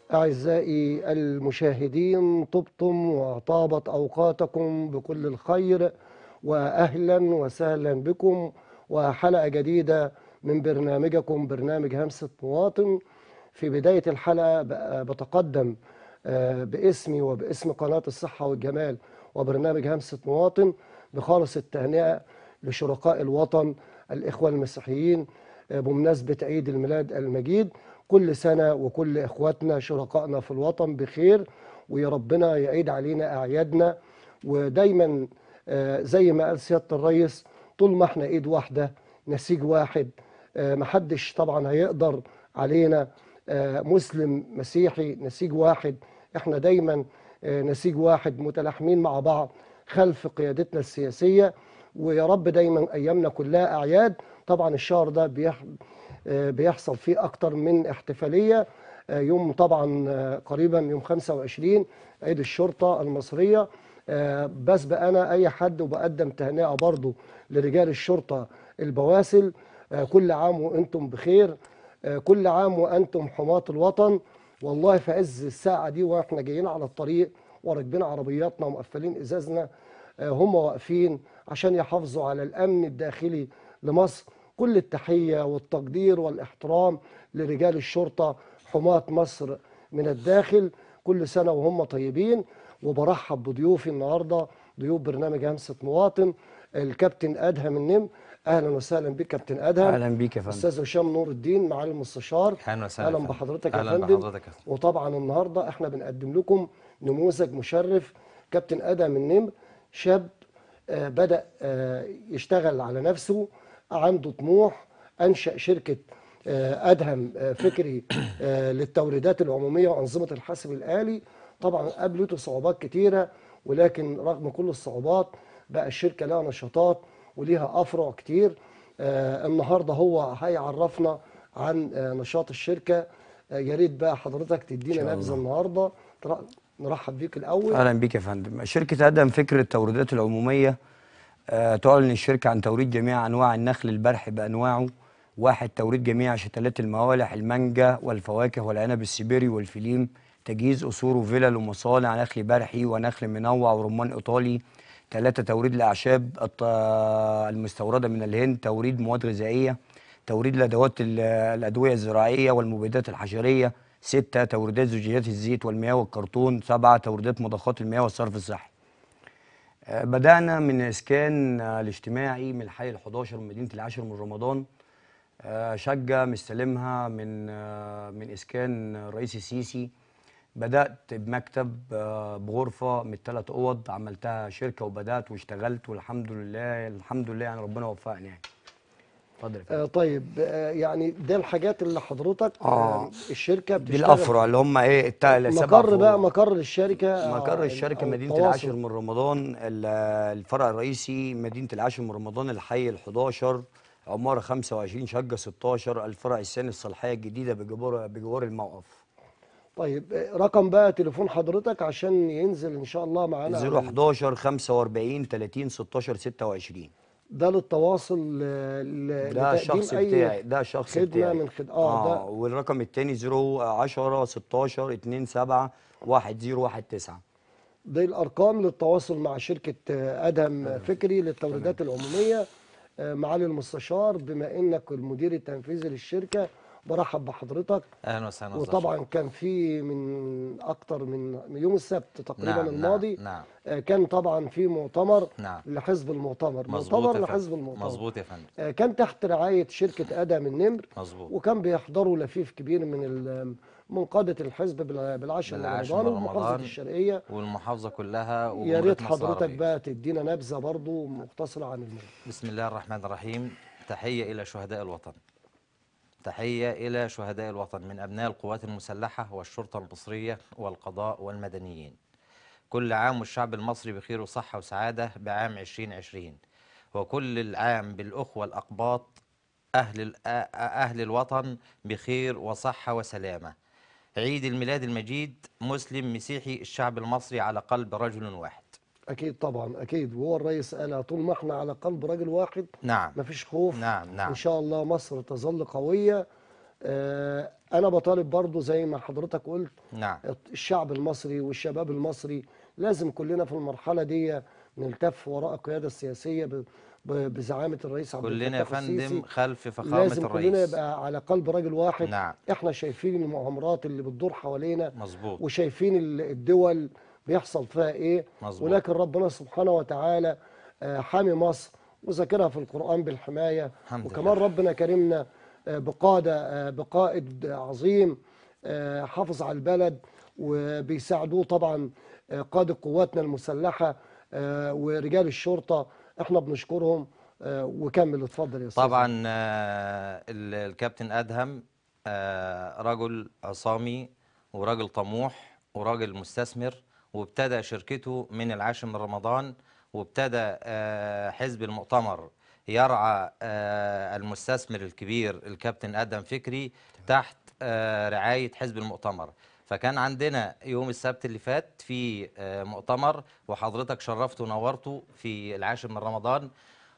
أعزائي المشاهدين طبتم وطابت أوقاتكم بكل الخير وأهلا وسهلا بكم وحلقة جديدة من برنامجكم برنامج همسة مواطن في بداية الحلقة ب- بتقدم آه، باسمي وباسم قناة الصحة والجمال وبرنامج همسة مواطن بخالص التهنئة لشركاء الوطن الإخوة المسيحيين آه، بمناسبة عيد الميلاد المجيد كل سنة وكل إخواتنا شركائنا في الوطن بخير ويا ربنا يعيد علينا أعيادنا ودايما آه، زي ما قال سيادة الرئيس طول ما احنا ايد واحدة نسيج واحد آه، محدش طبعا هيقدر علينا آه، مسلم مسيحي نسيج واحد احنا دايما آه، نسيج واحد متلاحمين مع بعض خلف قيادتنا السياسية ويا رب دايما ايامنا كلها اعياد طبعا الشهر ده بيح آه، بيحصل فيه اكتر من احتفالية آه، يوم طبعا آه، قريبا يوم 25 عيد الشرطة المصرية آه، بسبق انا اي حد وبقدم تهنئة برضو لرجال الشرطة البواسل آه، كل عام وانتم بخير آه، كل عام وانتم حماة الوطن والله في عز الساعة دي واحنا جايين على الطريق وراكبين عربياتنا ومقفلين ازازنا آه، هم واقفين عشان يحافظوا على الامن الداخلي لمصر كل التحية والتقدير والاحترام لرجال الشرطة حماة مصر من الداخل كل سنة وهم طيبين وبرحب بضيوفي النهاردة ضيوف برنامج همسة مواطن الكابتن أدهم النم أهلا وسهلا بك كابتن أدهم اهلا بيك يا فندم أستاذ هشام نور الدين معالي المستشار اهلا وسهلا أهلا يا فندم. بحضرتك يا اهلا فندم بحضرتك يا فندم. وطبعا النهارده احنا بنقدم لكم نموذج مشرف كابتن ادهم النمر شاب آه، بدا آه، يشتغل على نفسه عنده طموح انشا شركه آه، ادهم آه، فكري آه، للتوريدات العموميه وانظمه الحاسب الالي طبعا قابلته صعوبات كتيره ولكن رغم كل الصعوبات بقى الشركه لها نشاطات وليها افرع كتير آه، النهارده هو هيعرفنا عن آه، نشاط الشركه آه، يا ريت بقى حضرتك تدينا شاء نبذه الله. النهارده تر- نرحب بيك الاول اهلا بيك يا فندم شركه ادم فكره التوريدات العموميه آه، تعلن الشركه عن توريد جميع انواع النخل البرحي بانواعه واحد توريد جميع شتلات الموالح المانجا والفواكه والعنب السيبيري والفليم تجهيز قصور وفلل ومصانع نخل برحي ونخل منوع ورمان ايطالي ثلاثة توريد الأعشاب الط- المستوردة من الهند توريد مواد غذائية توريد الأدوات ال- الأدوية الزراعية والمبيدات الحشرية ستة توريدات زجاجات الزيت والمياه والكرتون سبعة توريدات مضخات المياه والصرف الصحي آه، بدأنا من الإسكان آه، الاجتماعي من الحي ال11 من مدينة العاشر من رمضان آه، شقة مستلمها من آه، من إسكان الرئيس السيسي بدأت بمكتب آه، بغرفة من ثلاث أوض عملتها شركة وبدأت واشتغلت والحمد لله الحمد لله يعني ربنا وفقني يعني اتفضل يا فندم. آه طيب آه يعني ده الحاجات اللي حضرتك آه آه. الشركه دي بتشتغل الأفرع اللي هم إيه التا- السبع مقر بقى فروع. مقر الشركه آه، مقر الشركة أو مدينة التواصل. العاشر من رمضان ال- الفرع الرئيسي مدينة العاشر من رمضان الحي ال11 عمارة 25 شقة 16 الفرع الثاني الصلاحية الجديدة بجوار بجوار الموقف طيب آه، رقم بقى تليفون حضرتك عشان ينزل ان شاء الله معانا على ال- 011 45 30 16 26 ده للتواصل آه، ل- ده لتقديم الشخص أي بتاعي ده الشخص خدمه بتاعي من خد... اه, ده والرقم الثاني 010 16 27 1019 دي الارقام للتواصل مع شركه آه، ادهم فكري للتوريدات العموميه آه، معالي المستشار بما انك المدير التنفيذي للشركه برحب بحضرتك اهلا وسهلا أستاذ وطبعا كان في من اكتر من من يوم السبت تقريبا نعم، الماضي نعم، نعم. آه، كان طبعا في مؤتمر نعم. لحزب المؤتمر مظبوط مؤتمر يا لحزب فندم المؤتمر مظبوط يا فندم آه، كان تحت رعايه شركه ادم النمر مظبوط وكان بيحضروا لفيف كبير من ال- من قاده الحزب بالع- بالعاشر من بالعاشر رمضان من ومحافظه رمضان الشرقيه والمحافظه كلها يا وجمهورية ريت مصر حضرتك العربية. بقى تدينا نبذه برضو مختصره عن الموضوع بسم الله الرحمن الرحيم تحيه الى شهداء الوطن تحيه الى شهداء الوطن من ابناء القوات المسلحه والشرطه المصريه والقضاء والمدنيين كل عام والشعب المصري بخير وصحه وسعاده بعام 2020 وكل العام بالاخوه الاقباط اهل ال- آ- آ- اهل الوطن بخير وصحه وسلامه عيد الميلاد المجيد مسلم مسيحي الشعب المصري على قلب رجل واحد اكيد طبعا اكيد وهو الرئيس قالها طول ما احنا على قلب راجل واحد نعم مفيش خوف نعم نعم ان شاء الله مصر تظل قويه آه، انا بطالب برضو زي ما حضرتك قلت نعم الشعب المصري والشباب المصري لازم كلنا في المرحله دي نلتف وراء القياده السياسيه ب- ب- بزعامه الرئيس عبد كلنا يا الفتاح السيسي فندم خلف فخامة لازم كلنا الرئيس يبقى على قلب راجل واحد نعم احنا شايفين المؤامرات اللي بتدور حوالينا مظبوط وشايفين ال- الدول بيحصل فيها ايه مظبوط. ولكن ربنا سبحانه وتعالى آه، حامي مصر وذكرها في القرآن بالحماية الحمد وكمان لله. ربنا كرمنا آه، بقادة آه، بقائد عظيم آه، حافظ على البلد وبيساعدوه طبعا آه، قادة قواتنا المسلحة آه، ورجال الشرطة احنا بنشكرهم آه، وكمل اتفضل يا استاذ طبعا آه، ال- الكابتن ادهم آه، رجل عصامي وراجل طموح وراجل مستثمر وابتدى شركته من العاشر من رمضان وابتدى آه، حزب المؤتمر يرعى آه، المستثمر الكبير الكابتن ادهم فكري تحت آه، رعايه حزب المؤتمر فكان عندنا يوم السبت اللي فات في آه، مؤتمر وحضرتك شرفته ونورته في العاشر من رمضان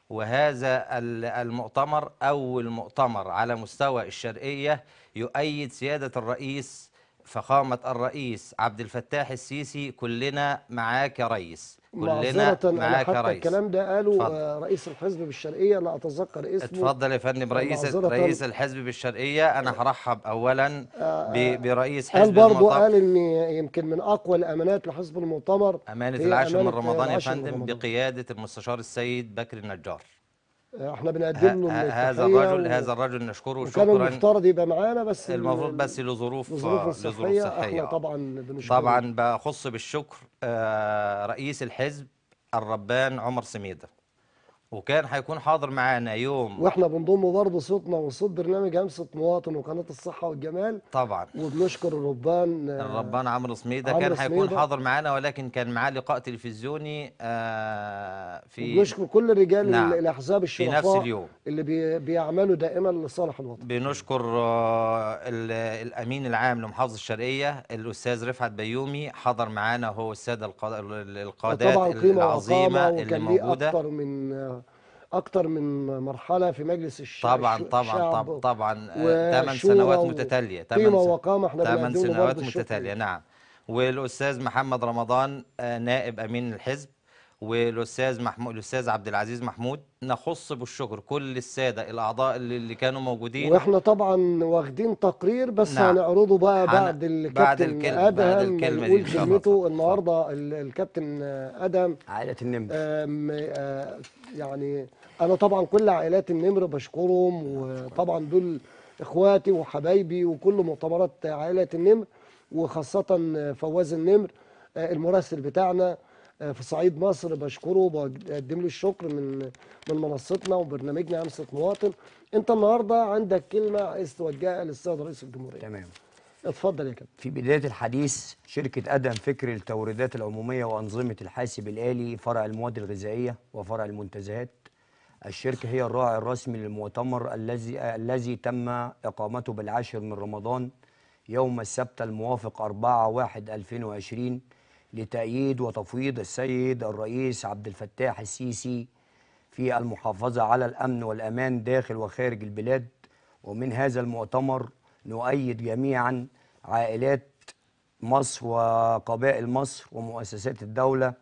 وهذا ال- المؤتمر أول مؤتمر على مستوى الشرقية يؤيد سيادة الرئيس فخامة الرئيس عبد الفتاح السيسي كلنا معاك يا ريس كلنا معذرة أنا معاك يا حتى ريس الكلام ده قاله اتفضل. آه، رئيس الحزب بالشرقية لا أتذكر اسمه اتفضل يا فندم رئيس معذرة. رئيس الحزب بالشرقية أنا هرحب أولا ب- برئيس قال حزب برضه المؤتمر قال ان يمكن من اقوى الامانات لحزب المؤتمر أمانة هي العاشر من أمانة رمضان يا العاشر من فندم رمضان. بقيادة المستشار السيد بكر النجار احنا بنقدم له ه- ه- هذا التحية الرجل و- هذا الرجل نشكره وكان شكرا المفترض يبقى معانا بس ال- المفروض بس لظروف لظروف لظروف صحية صحية احنا آه. طبعا بنشكره طبعا بخص بالشكر آه، رئيس الحزب الربان عمر سميدة وكان هيكون حاضر معانا يوم واحنا بنضم برضه صوتنا وصوت برنامج همسة مواطن وقناة الصحة والجمال طبعا وبنشكر الربان آه، الربان عمرو سميدة عمرو كان هيكون سميدة. حاضر معانا ولكن كان معاه لقاء تلفزيوني آه، في وبنشكر كل رجال نعم. ال- الاحزاب في الشرفاء نفس اليوم اللي بي بيعملوا دائما لصالح الوطن بنشكر آه، ال- الامين العام لمحافظه الشرقيه الاستاذ رفعت بيومي حضر معانا هو الساده القاد- القادات طبعا قيمة العظيمه وقامة اللي وكان ليه موجوده أكتر من أكتر من مرحلة في مجلس الشعب طبعا طبعا الشعب طبعا طبعا ثمان وشورى سنوات و- متتاليه قيمة وقامة احنا ثمان بنقدم له سنوات برضه الشكر. متتاليه نعم والاستاذ محمد رمضان آه، نائب امين الحزب والاستاذ محمود الاستاذ عبد العزيز محمود نخص بالشكر كل الساده الاعضاء اللي اللي كانوا موجودين واحنا طبعا واخدين تقرير بس نعم. هنعرضه بقى هن- بعد بعد الكابتن الكلمة- بعد ادهم الكلمة دي يقول إن شاء الله. كلمته اتفضل. النهارده ال- الكابتن ادم عائلة النمر آم، آه، يعني انا طبعا كل عائلات النمر بشكرهم وطبعا دول اخواتي وحبايبي وكل مؤتمرات عائله النمر وخاصه فواز النمر آه، المراسل بتاعنا آه، في صعيد مصر بشكره وبقدم له الشكر من من منصتنا وبرنامجنا امسه مواطن انت النهارده عندك كلمه عايز توجهها للسيد رئيس الجمهوريه تمام اتفضل يا كابتن في بداية الحديث شركة أدم فكر للتوريدات العمومية وأنظمة الحاسب الآلي فرع المواد الغذائية وفرع المنتزهات الشركة هي الراعي الرسمي للمؤتمر الذي الذي تم إقامته بالعاشر من رمضان يوم السبت الموافق 4 1 2020 لتأييد وتفويض السيد الرئيس عبد الفتاح السيسي في المحافظة على الأمن والأمان داخل وخارج البلاد ومن هذا المؤتمر نؤيد جميعا عائلات مصر وقبائل مصر ومؤسسات الدولة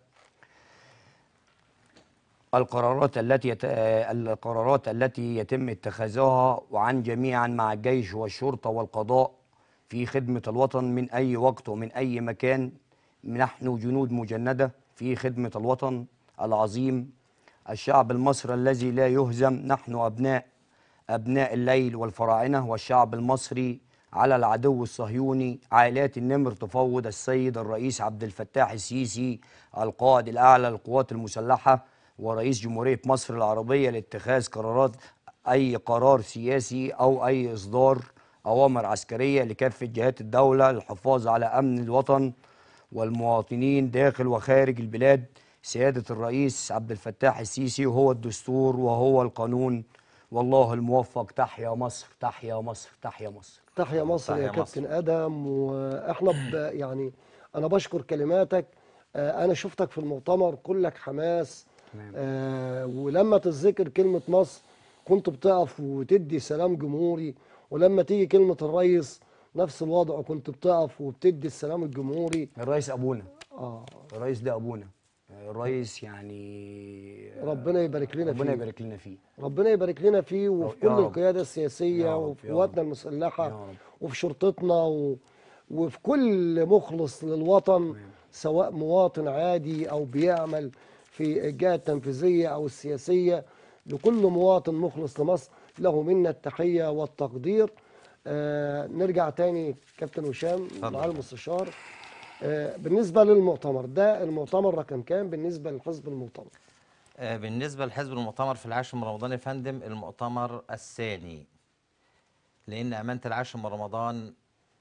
القرارات التي يت... القرارات التي يتم اتخاذها وعن جميعا مع الجيش والشرطة والقضاء في خدمة الوطن من أي وقت ومن أي مكان نحن جنود مجندة في خدمة الوطن العظيم الشعب المصري الذي لا يهزم نحن أبناء أبناء الليل والفراعنة والشعب المصري على العدو الصهيوني عائلات النمر تفوض السيد الرئيس عبد الفتاح السيسي القائد الأعلى للقوات المسلحة ورئيس جمهورية مصر العربية لاتخاذ قرارات أي قرار سياسي أو أي إصدار أوامر عسكرية لكافة جهات الدولة للحفاظ على أمن الوطن والمواطنين داخل وخارج البلاد سيادة الرئيس عبد الفتاح السيسي هو الدستور وهو القانون والله الموفق تحيا مصر تحيا مصر تحيا مصر تحيا مصر يا تحيا كابتن ادم واحنا ب يعني انا بشكر كلماتك آه، انا شفتك في المؤتمر كلك حماس تمام. آه، ولما تتذكر كلمه مصر كنت بتقف وتدي سلام جمهوري ولما تيجي كلمة الرئيس نفس الوضع كنت بتقف وبتدي السلام الجمهوري الرئيس ابونا اه الرئيس ده ابونا الرئيس يعني ربنا يبارك لنا ربنا فيه يبارك لنا فيه ربنا يبارك لنا فيه وفي يا كل رب. القيادة السياسية يا رب، وفي يا قواتنا رب. المسلحة يا رب. وفي شرطتنا و... وفي كل مخلص للوطن سواء مواطن عادي أو بيعمل في الجهة التنفيذية أو السياسية لكل مواطن مخلص لمصر له منا التحية والتقدير آه نرجع تاني كابتن هشام اتفضل. مع المستشار آه بالنسبة للمؤتمر ده المؤتمر رقم كام بالنسبة للحزب المؤتمر آه، بالنسبة لحزب المؤتمر في العاشر من رمضان يا فندم المؤتمر الثاني لأن أمانة العاشر من رمضان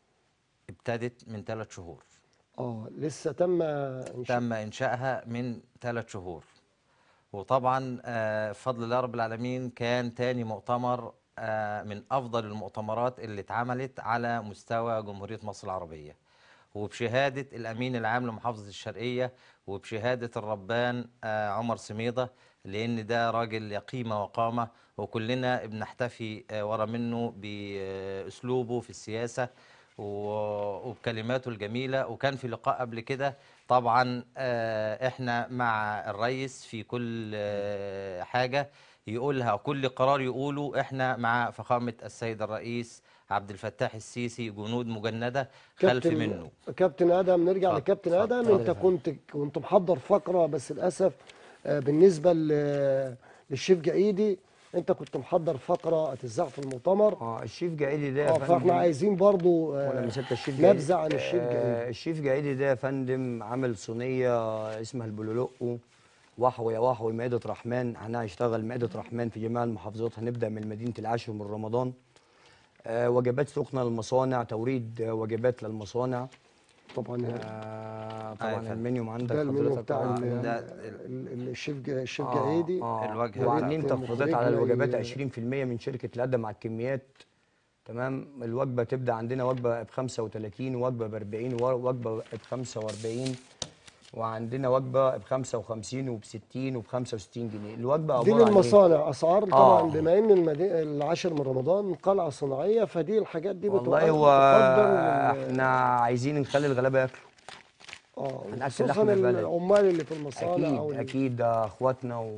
ابتدت من ثلاث شهور اه لسه تم إنشاء تم إنشائها من ثلاث شهور وطبعا آه، بفضل الله رب العالمين كان تاني مؤتمر آه، من أفضل المؤتمرات اللي اتعملت على مستوى جمهورية مصر العربية وبشهادة الأمين العام لمحافظة الشرقية وبشهادة الربان آه، عمر سميضة لأن ده راجل قيمة وقامة وكلنا بنحتفي آه، ورا منه بأسلوبه في السياسة و- وبكلماته الجميلة وكان في لقاء قبل كده طبعا آه، احنا مع الرئيس في كل آه، حاجة يقولها كل قرار يقوله احنا مع فخامة السيد الرئيس عبد الفتاح السيسي جنود مجندة خلف كابتن منه كابتن ادم نرجع اتفضل، لكابتن اتفضل، ادم اتفضل انت يا فندم. كنت كنت محضر فقره بس للاسف آه، بالنسبه ل- للشيف جايدي انت كنت محضر فقره هتذاع في المؤتمر اه الشيف جايدي ده يا اه فندم فاحنا عايزين برضو آه، ولا مسكت الشيف جايدي نبذه عن الشيف آه جايدي الشيف جايدي ده يا فندم عامل صينيه اسمها البلولقو وحو يا وحو مائدة رحمن احنا هنشتغل مائدة رحمن في جميع المحافظات هنبدأ من مدينة العاشر من رمضان آه وجبات سخنة للمصانع توريد آه وجبات للمصانع طبعا آه أيوة طبعا فندم. المنيو عندك ده المنيو حضرتك بتاع آه، ال- ده ال- ال- الشيف جا- الشيف آه، جايدي آه الوجه وعاملين بتاع تخفيضات على المخرج الوجبات لا ي- 20% من شركة الأدم على الكميات تمام الوجبة تبدأ عندنا وجبة ب 35 وجبة ب 40 وجبة ب 45 وعندنا وجبة ب 55 وب 60 وب 65 جنيه الوجبة دي عبارة عن إيه؟ للمصانع اسعار طبعا آه. بما ان المدينه العاشر من رمضان قلعه صناعيه فدي الحاجات دي والله بتقدم هو بتقدم لل- احنا عايزين نخلي الغلابة ياكلوا اه هنأكل خصوصا لحمة بلدي. العمال اللي في المصانع اكيد او ال- اكيد ده اخواتنا و...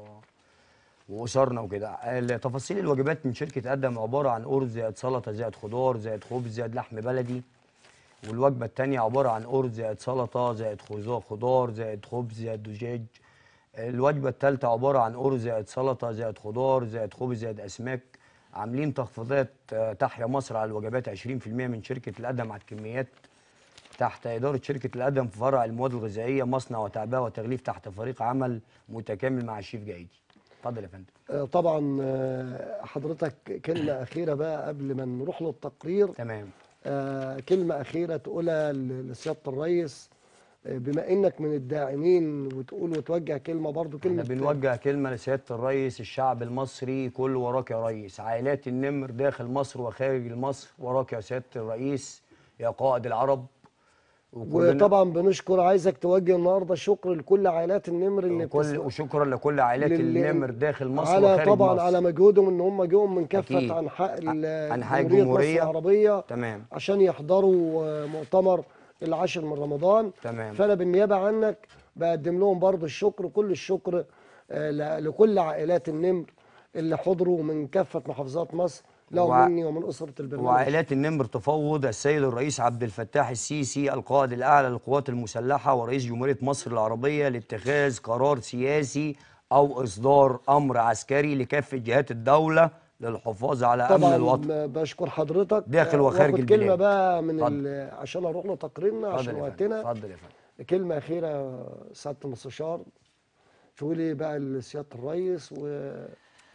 واسرنا وكده تفاصيل الوجبات من شركه ادم عباره عن ارز زائد سلطه زائد خضار زائد خبز زائد لحم بلدي والوجبه الثانيه عباره عن ارز زائد سلطه زائد خضار خضار زائد خبز زائد دجاج الوجبه الثالثه عباره عن ارز زائد سلطه زائد خضار زائد خبز زائد اسماك عاملين تخفيضات آه، تحيا مصر على الوجبات 20% من شركه الادم على الكميات تحت إدارة شركة الأدم في فرع المواد الغذائية مصنع وتعبئة وتغليف تحت فريق عمل متكامل مع الشيف جايدي. اتفضل يا فندم. آه، طبعا آه، حضرتك كلمة أخيرة بقى قبل ما نروح للتقرير تمام. آه، كلمة أخيرة تقولها ل- لسيادة الرئيس آه، بما إنك من الداعمين وتقول وتوجه كلمة برضو احنا كلمة بنوجه كلمة لسيادة الرئيس الشعب المصري كل وراك يا ريس عائلات النمر داخل مصر وخارج مصر وراك يا سيادة الرئيس يا قائد العرب وكلنا وطبعا بنشكر عايزك توجه النهارده شكر لكل عائلات النمر اللي وكل بتس- وشكرا لكل عائلات للي- النمر داخل مصر على وخارج طبعا مصر على مجهودهم ان هم جم من أكيد. كافه انحاء ال- أنحاء جمهوريه الجمهورية. مصر العربيه تمام عشان يحضروا آه، مؤتمر العاشر من رمضان تمام فانا بالنيابه عنك بقدم لهم برضو الشكر كل الشكر آه، ل- لكل عائلات النمر اللي حضروا من كافه محافظات مصر لهم وع- مني ومن اسره البرنامج وعائلات النمر تفوض السيد الرئيس عبد الفتاح السيسي القائد الأعلى للقوات المسلحة ورئيس جمهورية مصر العربية لاتخاذ قرار سياسي أو إصدار أمر عسكري لكافة جهات الدولة للحفاظ على أمن طبعا الوطن ب- بشكر حضرتك داخل آه، وخارج واخد كلمه البلاد. بقى من اتفضل. ال- عشان اروح لتقريرنا اتفضل عشان يا فندم وقتنا اتفضل يا فندم كلمة أخيرة سعادة المستشار تقولي بقى لسيادة الرئيس وبما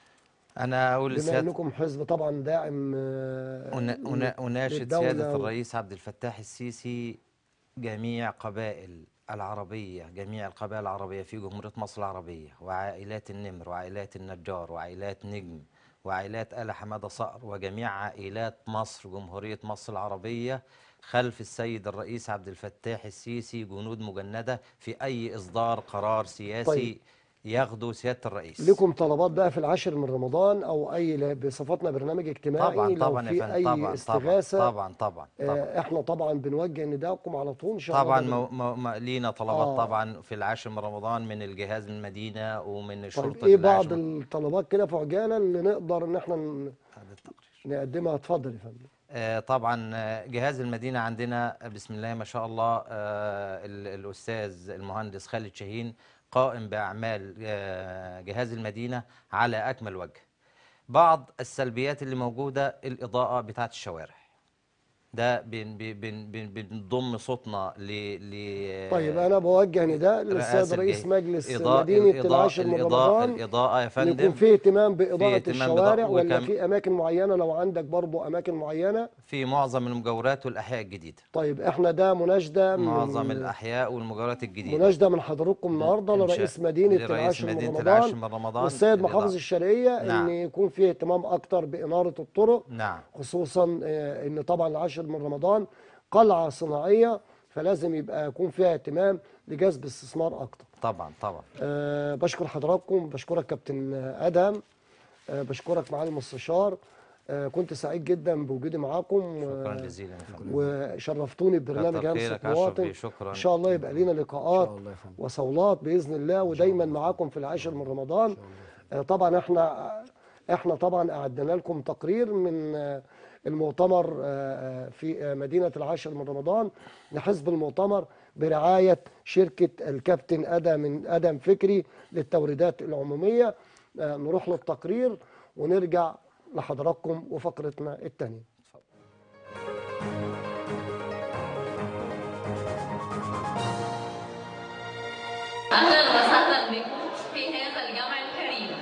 أنا أقول لسيادة إنكم حزب طبعا داعم آه، أنا- أنا- أناشد للدولة سيادة و- الرئيس عبد الفتاح السيسي جميع قبائل العربية جميع القبائل العربية في جمهورية مصر العربية وعائلات النمر وعائلات النجار وعائلات نجم وعائلات آل حمادة صقر وجميع عائلات مصر جمهورية مصر العربية خلف السيد الرئيس عبد الفتاح السيسي جنود مجندة في أي إصدار قرار سياسي طيب. ياخدوا سياده الرئيس لكم طلبات بقى في العاشر من رمضان او اي ل- بصفتنا برنامج اجتماعي طبعا لو طبعا في يا فندم اي طبعا استغاثه طبعا طبعا طبعا آه، احنا طبعا بنوجه نداءكم على طول ان شاء طبعا الله مو مو ما لينا طلبات آه. طبعا في العاشر من رمضان من الجهاز من المدينه ومن الشرطه طيب ايه بعض العاشر- الطلبات كده في عجاله اللي نقدر ان احنا ن- هذا التقرير. نقدمها اتفضل يا فندم آه، طبعا آه، جهاز المدينة عندنا آه، بسم الله ما شاء الله آه، ال- الأستاذ المهندس خالد شاهين قائم بأعمال آه، جهاز المدينة على أكمل وجه بعض السلبيات اللي موجودة الإضاءة بتاعت الشوارع ده بن بن بن بن بنضم صوتنا ل ل طيب انا بوجه نداء للسيد رئاسة رئيس الجهة. مجلس إضاءة- مدينه الإضاءة- العاشر من الإضاءة رمضان الإضاءة يا ان فندم يكون في اهتمام باضاءه اهتمام الشوارع بإضاءة- ولا وكم- في اماكن معينه لو عندك برضو اماكن معينه في معظم المجاورات والأحياء الجديدة طيب احنا ده مناشده معظم من الأحياء والمجاورات الجديدة مناشده من حضراتكم النهارده إن شاء- لرئيس مدينه لرئيس العاشر من مدينة رمضان العاشر من رمضان والسيد محافظ الإضاءة. الشرقيه ان نعم. يكون في اهتمام اكتر باناره الطرق نعم خصوصا آه، ان طبعا العاشر من رمضان قلعه صناعيه فلازم يبقى يكون فيها اهتمام لجذب استثمار اكتر طبعا طبعا أه بشكر حضراتكم بشكرك كابتن ادهم أه بشكرك معالي المستشار أه كنت سعيد جدا بوجودي معاكم شكرا آه، جزيلا يا فندم وشرفتوني ببرنامج كتر همسة خيرك يا مواطن أشرف، شكراً. ان شاء الله يبقى لينا لقاءات الله يا فندم. وصولات باذن الله ودايما معاكم في العاشر من رمضان آه، طبعا احنا احنا طبعا اعدنا لكم تقرير من آه، المؤتمر آه، آه، في آه، مدينه العاشر من رمضان لحزب المؤتمر برعايه شركه الكابتن ادم من ادم فكري للتوريدات العموميه آه، نروح للتقرير ونرجع لحضراتكم وفقرتنا الثانيه أهلا وسهلا بكم في هذا الجمع الكريم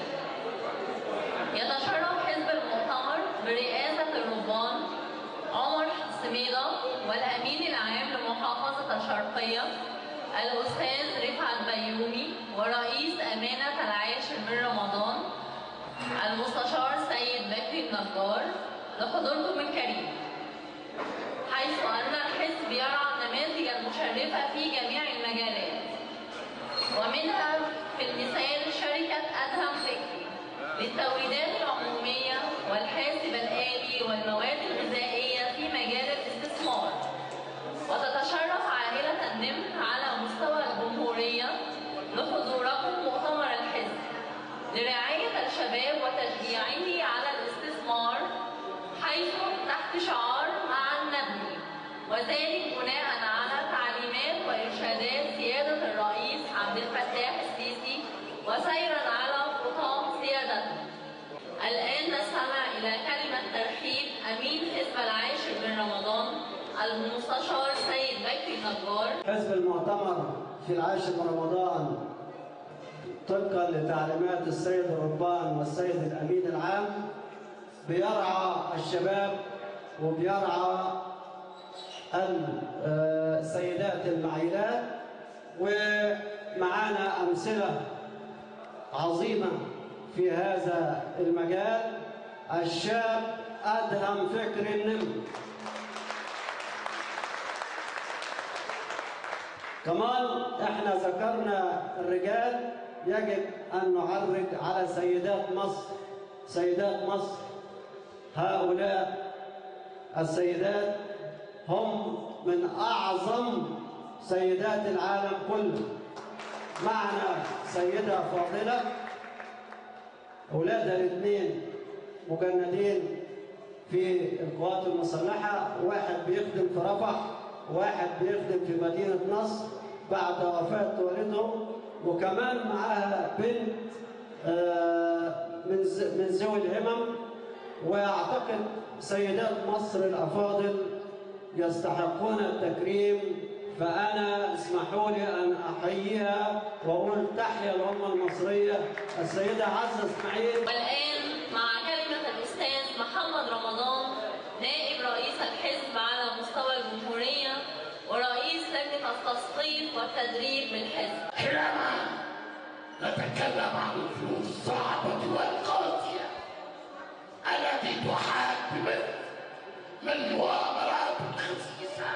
يتشرف حزب المؤتمر برئاسة الرهبان عمر سميدة والأمين العام لمحافظة الشرقية الأستاذ رفعت بيومي ورئيس أمانة العاشر من رمضان المستشار سيد بكري النجار لحضوركم الكريم حيث أن الحزب يرعى النماذج المشرفة في جميع المجالات ومنها في المثال شركة أدهم فكري للتوريدات العمومية والحاسب الآلي والمواد الغذائية في مجال الاستثمار وتتشرف عائلة النمر على مستوى الجمهورية لحضوركم مؤتمر الحزب لرعاية الشباب وتشجيعه على الاستثمار حيث تحت شعار معا نبني وذلك بناء على تعليمات وإرشادات سيادة الرئيس عبد الفتاح السيسي وسيرا على خطام سيادته الآن نستمع إلى كلمة ترحيب أمين حزب العاشر من رمضان المستشار سيد بكري نجار حزب المؤتمر في العاشر من رمضان طبقا لتعليمات السيد الربان والسيد الامين العام بيرعى الشباب وبيرعى ال- آه، السيدات المعيلات ومعانا امثله عظيمه في هذا المجال الشاب ادهم فكر النمر كمان احنا ذكرنا الرجال يجب ان نعرج على سيدات مصر سيدات مصر هؤلاء السيدات هم من اعظم سيدات العالم كله معنا سيده فاضله اولادها الاثنين مجندين في القوات المسلحه واحد بيخدم في رفح واحد بيخدم في مدينه نصر بعد وفاه والده وكمان معاها بنت آه، من ز- من ذوي الهمم واعتقد سيدات مصر الافاضل يستحقون التكريم فانا اسمحوا لي ان احييها واقول تحيا الامه المصريه السيده عزه اسماعيل والآن مع كلمة الأستاذ محمد رمضان نائب رئيس الحزب على مستوى الجمهورية ورئيس لجنة التثقيف والتدريب بالحزب حينما نتكلم عن الظروف الصعبة والقاسية التي تحاك بمصر من مؤامرات خسيسة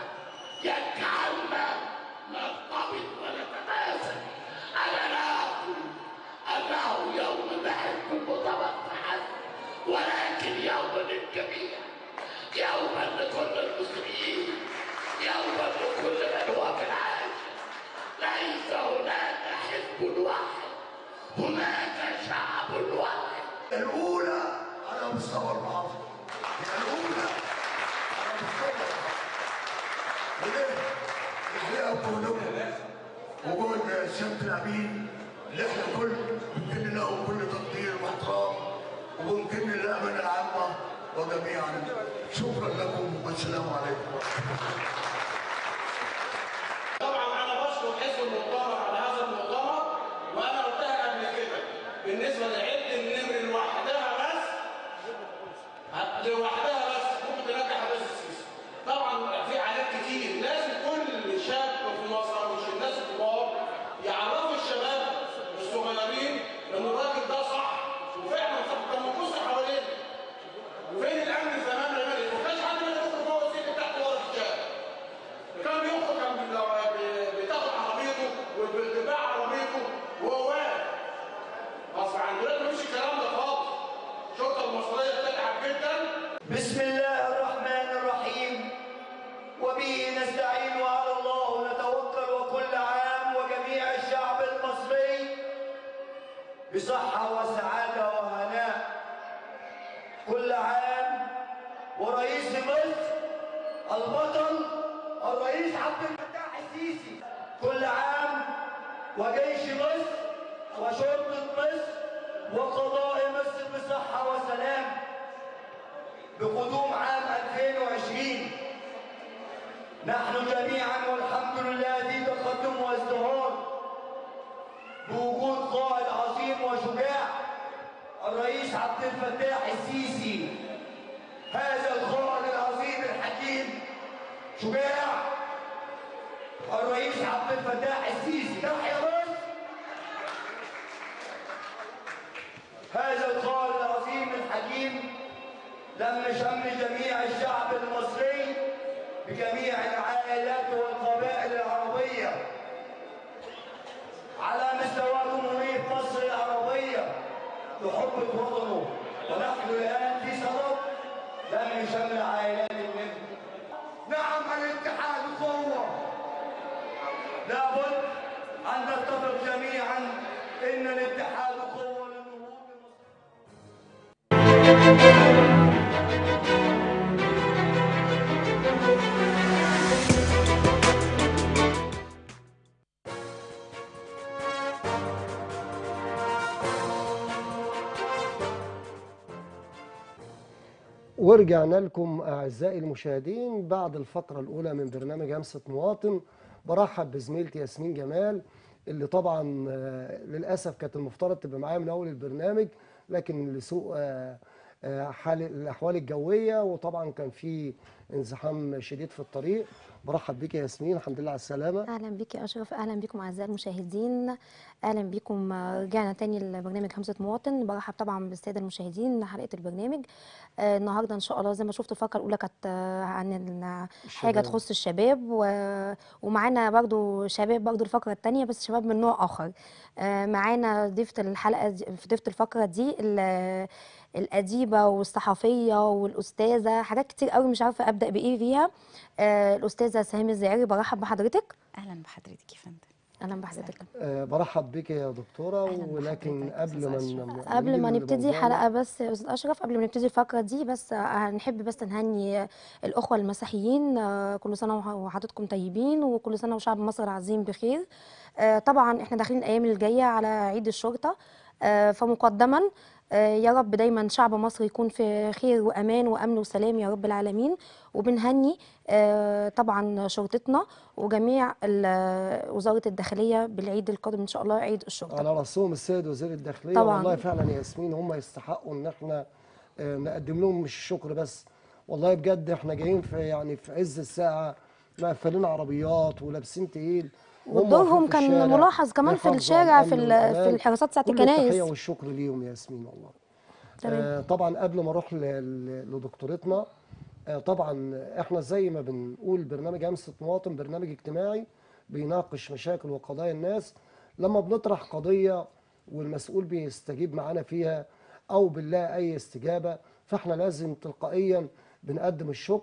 يجعلنا نرتبط ونتماسك أنا لا أقول يوما لكل المسلمين يوما لكل من هو في العالم ليس هناك حزب واحد هناك شعب واحد الأولى على مستوى المحافظة الأولى على مستوى المحافظة وليه؟ الحقيقة وجودكم وجود سيادة الأمين اللي احنا كل ممكن له كل تقدير واحترام وممكن للأمانة العامة وجميعا شكرا لكم والسلام عليكم طبعا انا بشكر حزب المؤتمر على هذا المؤتمر وانا قلتها قبل كده بالنسبه لعد النمر لوحدها بس ه- لوحدها بس ممكن تنجح الرئيس السيسي طبعا في حاجات كتير لازم كل شاب في مصر او مش الناس الكبار يعرفوا الشباب الصغيرين ان الراجل ده صح وفعلا صح كان بنبص حوالينا وفين الامن زمان يا ملك ما كانش حد يخرج جوه السجن تحت ورا في الشارع كان بيخرج كان بي- لو بي- بتاخد عربيته وبتباع عربيته وهو واقف اصل عند دلوقتي مفيش الكلام ده خالص الشرطه المصريه بتتعب جدا بسم الله الرحمن الرحيم وبه نستعين وعلى الله نتوكل وكل عام وجميع الشعب المصري بصحة وسعادة وهناء كل عام ورئيس مصر البطل الرئيس عبد الفتاح السيسي كل عام وجيش مصر وشرطة مصر وقضاء مصر بصحة وسلام بقدوم عام 2020 نحن جميعا والحمد لله في تقدم وازدهار بوجود قائد عظيم وشجاع الرئيس عبد الفتاح السيسي هذا القائد العظيم الحكيم شجاع الرئيس عبد الفتاح السيسي تحيا مصر هذا القائد العظيم الحكيم لم شمل جميع الشعب المصري بجميع العائلات والقبائل العربية على مستوى جمهورية مصر العربية لحب وطنه ونحن الآن في صدد لم شمل عائلات النمر نعم الاتحاد قوة لابد أن نتفق جميعا إن الاتحاد قوة لنهوض مصر ورجعنا لكم أعزائي المشاهدين بعد الفقرة الأولى من برنامج همسة مواطن برحب بزميلتي ياسمين جمال اللي طبعا آه، للأسف كانت المفترض تبقى معايا من أول البرنامج لكن لسوء آه، آه، حال الأحوال الجوية وطبعا كان في انزحام شديد في الطريق برحب بيك يا ياسمين الحمد لله على السلامة اهلا بيك يا اشرف اهلا بكم اعزائي المشاهدين اهلا بكم آه، رجعنا تاني لبرنامج همسه مواطن برحب طبعا بالساده المشاهدين حلقه البرنامج آه، النهارده ان شاء الله زي ما شفتوا الفقره الاولى كانت آه، عن ال- حاجه الشباب. تخص الشباب و... ومعانا برضو شباب برضو الفقره الثانيه بس شباب من نوع اخر آه، معانا ضيفه الحلقه دي ضيفه الفقره دي ال- الأديبة والصحفية والأستاذة حاجات كتير قوي مش عارفة أبدأ بإيه فيها آه، الأستاذة سهام الزعيري برحب بحضرتك اهلا بحضرتك يا فندم اهلا بحضرتك آه، برحب بك يا دكتورة أهلاً ولكن بحضرتك يا قبل ما أستاذ ن- أشرف. قبل ما نيجي نبتدي لموضوعنا، حلقة بس يا أستاذ أشرف قبل ما نبتدي الفقرة دي بس آه، هنحب بس نهني الأخوة المسيحيين آه، كل سنة وح- وحضرتكم طيبين وكل سنة وشعب مصر العظيم بخير آه، طبعا احنا داخلين الأيام الجاية على عيد الشرطة آه، فمقدما آه، يا رب دايما شعب مصر يكون في خير وأمان وأمن وسلام يا رب العالمين وبنهني آه، طبعا شرطتنا وجميع ال- وزارة الداخلية بالعيد القادم إن شاء الله عيد الشرطة على راسهم السيد وزير الداخليه طبعاً. والله فعلا يا ياسمين هم يستحقوا ان احنا آه، نقدم لهم مش الشكر بس والله بجد احنا جايين في يعني في عز الساعه مقفلين عربيات ولابسين تقيل وهم ودورهم واقفين في كان الشارع ملاحظ كمان في بيحافظوا على الشارع في الأمن ال- في والأمان. الحراسات ساعة كل التحيه الكنائس والشكر ليهم يا ياسمين والله تمام. آه طبعا قبل ما اروح ل- ل- لدكتورتنا آه طبعا احنا زي ما بنقول برنامج همسة مواطن برنامج اجتماعي بيناقش مشاكل وقضايا الناس لما بنطرح قضية والمسؤول بيستجيب معانا فيها او بنلاقي اي استجابة فاحنا لازم تلقائيا بنقدم الشكر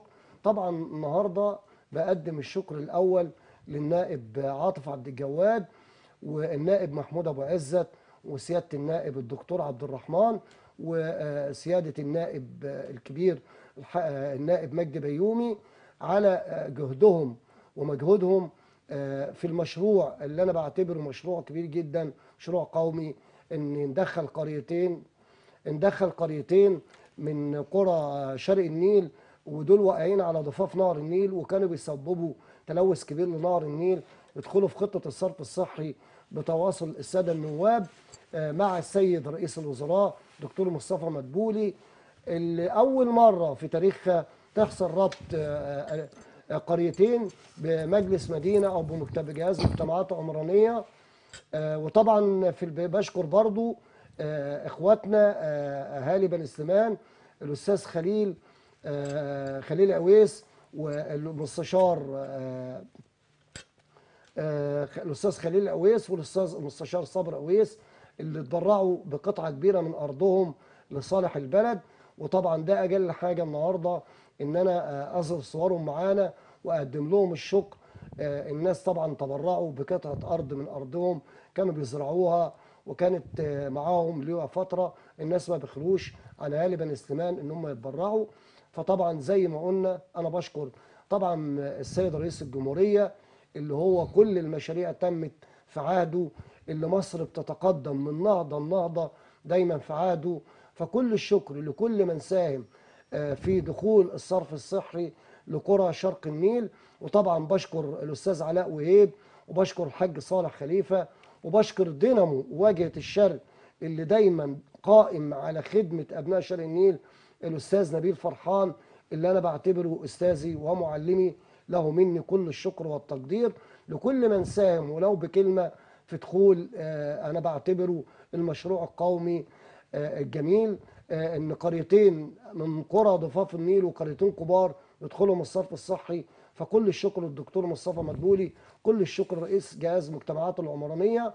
طبعا النهارده بقدم الشكر الاول للنائب عاطف عبد الجواد والنائب محمود ابو عزت وسياده النائب الدكتور عبد الرحمن وسياده النائب الكبير الح- النائب مجدي بيومي على جهدهم ومجهودهم في المشروع اللي انا بعتبره مشروع كبير جدا مشروع قومي ان ندخل قريتين ندخل قريتين من قرى شرق النيل ودول واقعين على ضفاف نهر النيل وكانوا بيسببوا تلوث كبير لنهر النيل يدخلوا في خطه الصرف الصحي بتواصل الساده النواب آه، مع السيد رئيس الوزراء دكتور مصطفى مدبولي اللي اول مره في تاريخها تحصل ربط آه، آه، قريتين بمجلس مدينه او بمكتب جهاز مجتمعات عمرانيه آه، وطبعا في الب- بشكر برضو آه، اخواتنا آه، اهالي بني سليمان الاستاذ خليل آه، خليل اويس والمستشار آه، آه، الاستاذ خليل اويس والاستاذ المستشار صبر اويس اللي اتبرعوا بقطعه كبيره من ارضهم لصالح البلد وطبعا ده اجل حاجه النهارده ان انا آه، اظهر صورهم معانا واقدم لهم الشكر آه، الناس طبعا تبرعوا بقطعه ارض من ارضهم كانوا بيزرعوها وكانت آه، معاهم ليها فتره الناس ما بيخلوش على اهالي بني سليمان ان هم يتبرعوا فطبعا زي ما قلنا انا بشكر طبعا السيد رئيس الجمهوريه اللي هو كل المشاريع تمت في عهده اللي مصر بتتقدم من نهضه لنهضه دايما في عهده فكل الشكر لكل من ساهم آه، في دخول الصرف الصحي لقرى شرق النيل وطبعا بشكر الاستاذ علاء وهيب وبشكر الحاج صالح خليفه وبشكر دينامو واجهه الشرق اللي دايما قائم على خدمه ابناء شرق النيل الاستاذ نبيل فرحان اللي انا بعتبره استاذي ومعلمي له مني كل الشكر والتقدير لكل من ساهم ولو بكلمه في دخول آه، انا بعتبره المشروع القومي آه، الجميل آه، ان قريتين من قرى ضفاف النيل وقريتين كبار يدخلهم الصرف الصحي فكل الشكر للدكتور مصطفى مدبولي كل الشكر رئيس جهاز مجتمعات العمرانيه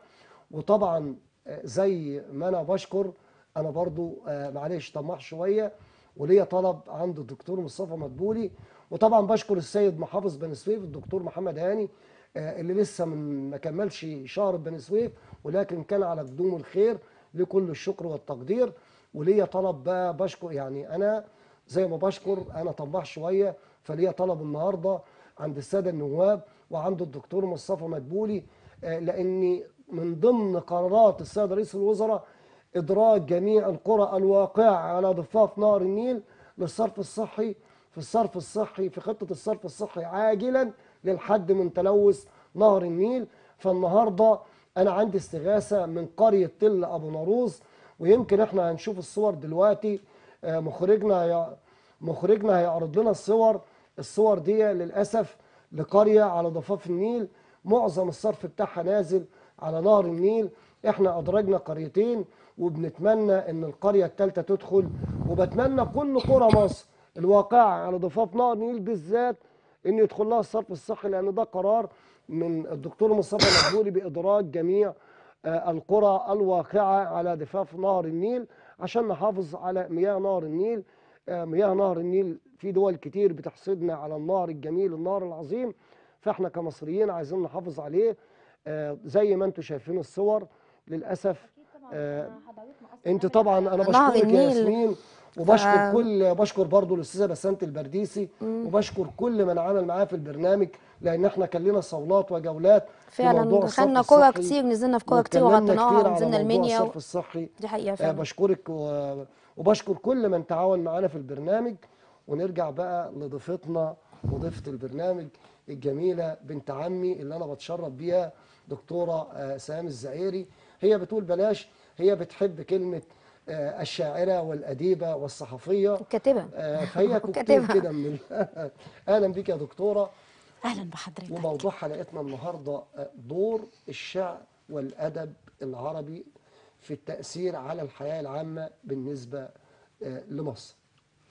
وطبعا آه، زي ما انا بشكر انا برضو آه، معلش طماح شويه وليا طلب عند الدكتور مصطفى مدبولي وطبعا بشكر السيد محافظ بني سويف الدكتور محمد هاني آه، اللي لسه من ما كملش شهر في بني سويف ولكن كان على قدوم الخير لكل الشكر والتقدير وليا طلب بقى بشكر يعني انا زي ما بشكر انا طماح شويه فليا طلب النهارده عند الساده النواب وعند الدكتور مصطفى مدبولي آه، لاني من ضمن قرارات السيد رئيس الوزراء ادراج جميع القرى الواقعه على ضفاف نهر النيل للصرف الصحي في الصرف الصحي في خطه الصرف الصحي عاجلا للحد من تلوث نهر النيل فالنهارده انا عندي استغاثه من قريه تل ابو ناروز ويمكن احنا هنشوف الصور دلوقتي آه، مخرجنا هي- مخرجنا هيعرض لنا الصور الصور دي للاسف لقريه على ضفاف النيل معظم الصرف بتاعها نازل على نهر النيل احنا ادرجنا قريتين وبنتمنى ان القريه الثالثه تدخل وبتمنى كل قرى مصر الواقعه على ضفاف نهر النيل بالذات ان يدخل لها الصرف الصحي لان ده قرار من الدكتور مصطفى مدبولي بادراج جميع آه، القرى الواقعه على ضفاف نهر النيل عشان نحافظ على مياه نهر النيل آه، مياه نهر النيل في دول كتير بتحسدنا على النهر الجميل النهر العظيم فاحنا كمصريين عايزين نحافظ عليه آه، زي ما انتم شايفين الصور للاسف آه، انت طبعا انا نهر بشكرك يا النيل. ياسمين وبشكر ف- كل بشكر برضو الاستاذه بسنت البرديسي وبشكر كل من عمل معاه في البرنامج لان احنا كان لنا صولات وجولات في فعلا موضوع دخلنا الصرف قرى الصحي كتير نزلنا في قرى كتير واتكلمنا وغطيناها كتير على ونزلنا موضوع المنيا الصرف الصحي دي حقيقه آه، فعلا بشكرك و- وبشكر كل من تعاون معانا في البرنامج ونرجع بقى لضيفتنا وضيفة البرنامج الجميلة بنت عمي اللي أنا بتشرف بيها دكتورة آه، سهام الزعيري هي بتقول بلاش هي بتحب كلمة آه، الشاعرة والأديبة والصحفية كاتبه آه، فهي كوكتيل وكاتبها. كده من ال- أهلا بك يا دكتورة اهلا بحضرتك وموضوع حلقتنا النهارده آه، دور الشعر والادب العربي في التاثير على الحياه العامه بالنسبه آه، لمصر.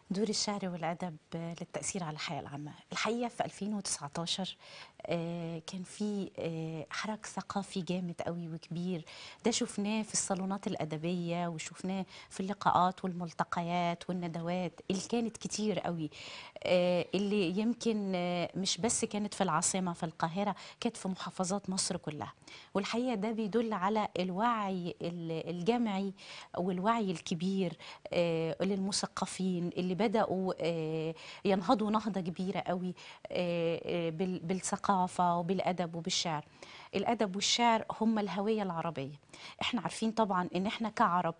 دور الشعر والأدب للتأثير على الحياة العامة الحقيقة في 2019 آه، كان في آه، حراك ثقافي جامد قوي وكبير ده شفناه في الصالونات الأدبية وشفناه في اللقاءات والملتقيات والندوات اللي كانت كتير قوي آه، اللي يمكن آه، مش بس كانت في العاصمة في القاهرة كانت في محافظات مصر كلها والحقيقة ده بيدل على الوعي ال- الجمعي والوعي الكبير آه، للمثقفين اللي بدأوا آه، ينهضوا نهضة كبيرة قوي آه، آه، بال- بالثقافة وبالأدب وبالشعر الأدب والشعر هم الهوية العربية احنا عارفين طبعا ان احنا كعرب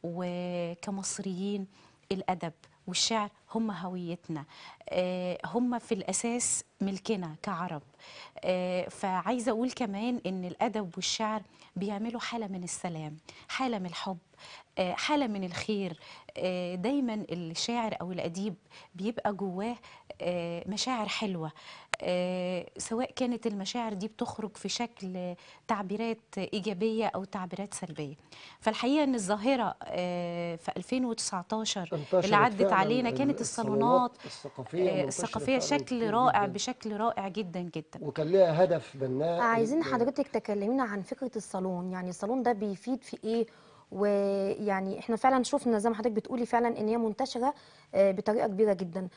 وكمصريين الأدب والشعر هم هويتنا آه، هم في الأساس ملكنا كعرب آه، فعايزة أقول كمان إن الأدب والشعر بيعملوا حالة من السلام حالة من الحب آه، حالة من الخير آه، دايما الشاعر أو الأديب بيبقى جواه آه، مشاعر حلوة آه، سواء كانت المشاعر دي بتخرج في شكل تعبيرات إيجابية أو تعبيرات سلبية فالحقيقة إن الظاهرة آه، في 2019 انتشرت اللي عدت فعلاً علينا ال- كانت الصالونات الثقافية آه، منتشرة الثقافية فعلاً شكل كتير رائع جداً. بشكل رائع جدا جدا وكان ليها هدف بناء عايزين ال- حضرتك تكلمينا عن فكرة الصالون يعني الصالون ده بيفيد في ايه ويعني احنا فعلا شفنا زي ما حضرتك بتقولي فعلا ان هي منتشرة آه، بطريقة كبيرة جدا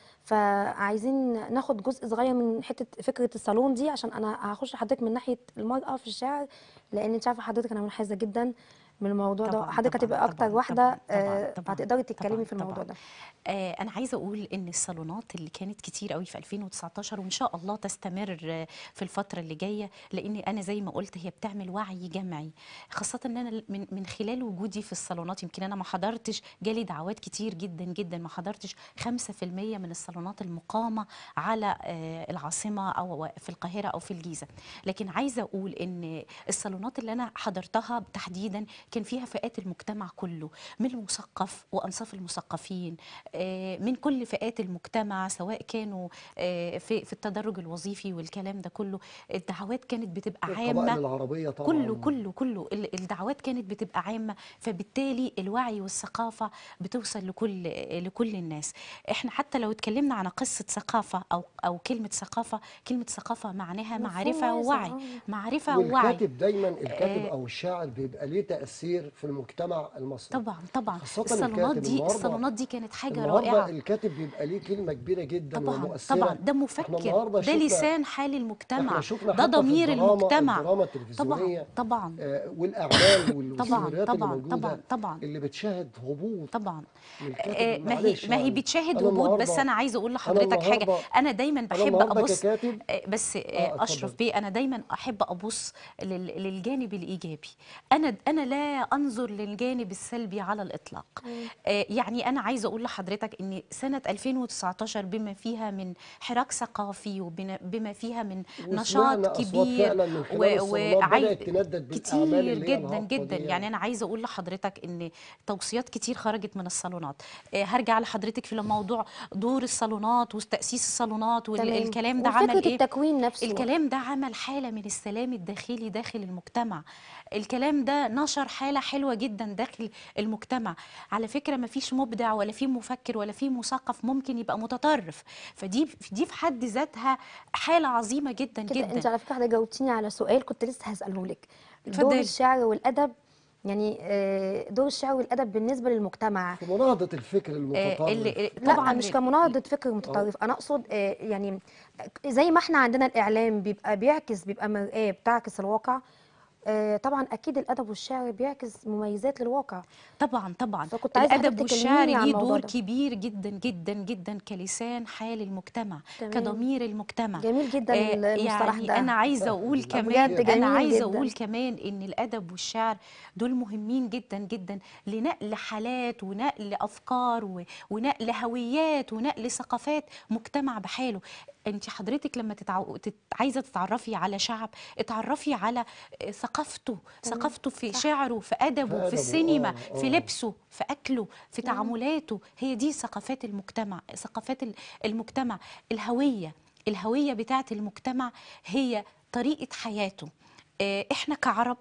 فعايزين ناخد جزء صغير من حتة فكرة الصالون دي عشان انا هخش حضرتك من ناحية المرأة في الشعر لان انت عارفة حضرتك انا منحازة جدا من الموضوع ده طبعاً، حضرتك طبعاً، هتبقى اكتر طبعاً، واحدة طبعاً، آه، طبعاً، هتقدري تتكلمي طبعاً، في الموضوع طبعاً. ده آه، أنا عايزة أقول إن الصالونات اللي كانت كتير قوي في 2019 وإن شاء الله تستمر آه، في الفترة اللي جاية لأن أنا زي ما قلت هي بتعمل وعي جمعي خاصة إن أنا من من خلال وجودي في الصالونات يمكن أنا ما حضرتش جالي دعوات كتير جدا جدا ما حضرتش 5% من الصالونات المقامة على آه، العاصمة أو في القاهرة أو في الجيزة لكن عايزة أقول إن الصالونات اللي أنا حضرتها تحديدا كان فيها فئات المجتمع كله من المثقف وأنصاف المثقفين آه، من كل فئات المجتمع سواء كانوا آه، في في التدرج الوظيفي والكلام ده كله الدعوات كانت بتبقى القبائل عامة العربية طبعا كله كله كله ال- الدعوات كانت بتبقى عامة فبالتالي الوعي والثقافة بتوصل لكل لكل الناس احنا حتى لو اتكلمنا عن قصة ثقافة أو أو كلمة ثقافة كلمة ثقافة معناها مفهوم معرفة واسع، ووعي آه. معرفة ووعي والكاتب دايما الكاتب آه، او الشاعر بيبقى ليه تاثير في المجتمع المصري طبعا طبعا خاصة الصالونات الكاتب دي النهاردة- الصالونات دي كانت حاجة النهارده رائعة الكاتب بيبقى ليه كلمه كبيره جدا طبعا ومؤثره طبعا ده احنا مفكر النهارده ده شفنا لسان حال المجتمع احنا شفنا ده حتى ضمير في الدراما المجتمع الدراما طبعا التلفزيونيه طبعا آه، والاعمال طبعا والسيناريوهات اللي طبعا موجوده طبعا طبعا اللي بتشاهد هبوط طبعا من الكاتب آه، ما هي معلش ما هي يعني بتشاهد انا هبوط بس النهارده انا عايزه اقول انا لحضرتك حاجه النهارده انا دايما انا بحب النهارده ابص ككاتب آه، بس اه آه، اشرف اتفضل بيه انا دايما احب ابص لل- للجانب الايجابي انا انا لا انظر للجانب السلبي على الاطلاق آه، يعني انا عايزه اقول لحضرتك ان سنه 2019 بما فيها من حراك ثقافي وبما فيها من نشاط وسمعنا اصوات كبير فعلا من خلال الصالونات وعاي- بدات تندد بالاعمال كتير اللي هي جدا الهابطه جدا دي يعني انا عايزه اقول لحضرتك ان توصيات كتير خرجت من الصالونات آه، هرجع لحضرتك في موضوع دور الصالونات وتاسيس الصالونات تمام والكلام ده عمل وفكرة ايه التكوين نفسه الكلام ده عمل حالة من السلام الداخلي داخل المجتمع الكلام ده نشر حالة حلوة جدا داخل المجتمع على فكرة ما فيش مبدع ولا في مفكر ولا في مثقف ممكن يبقى متطرف فدي دي في حد ذاتها حالة عظيمة جدا كده انت جدا على فكره حضرتك جاوبتيني على سؤال كنت لسه هساله لك دور اتفضلي. الشعر والادب يعني آه، دور الشعر والادب بالنسبه للمجتمع في مناهضه الفكر آه، المتطرف اللي لا طبعا مش كمناهضه فكر متطرف انا اقصد آه، يعني زي ما احنا عندنا الاعلام بيبقى بيعكس بيبقى مرآة بتعكس الواقع آه، طبعا اكيد الادب والشعر بيعكس مميزات للواقع طبعا طبعا فكنت عايزه الادب حضرتك والشعر تكلميني عن ليه الموضوع دور ده كبير جدا جدا جدا كلسان حال المجتمع تمام. كضمير المجتمع جميل جدا آه، المصطلح يعني ده انا عايزه اقول بجد كمان بجد انا جميل عايزه جدا. اقول كمان ان الادب والشعر دول مهمين جدا جدا لنقل حالات ونقل افكار و- ونقل هويات ونقل ثقافات مجتمع بحاله انت حضرتك لما تتعو... تت... عايزه تتعرفي على شعب اتعرفي على آه، ثقافته ثقافته في شعره في ادبه في في أدبه، السينما آه، في آه. لبسه في اكله في تعاملاته هي دي ثقافات المجتمع ثقافات ال- المجتمع الهويه الهويه بتاعه المجتمع هي طريقه حياته آه، احنا كعرب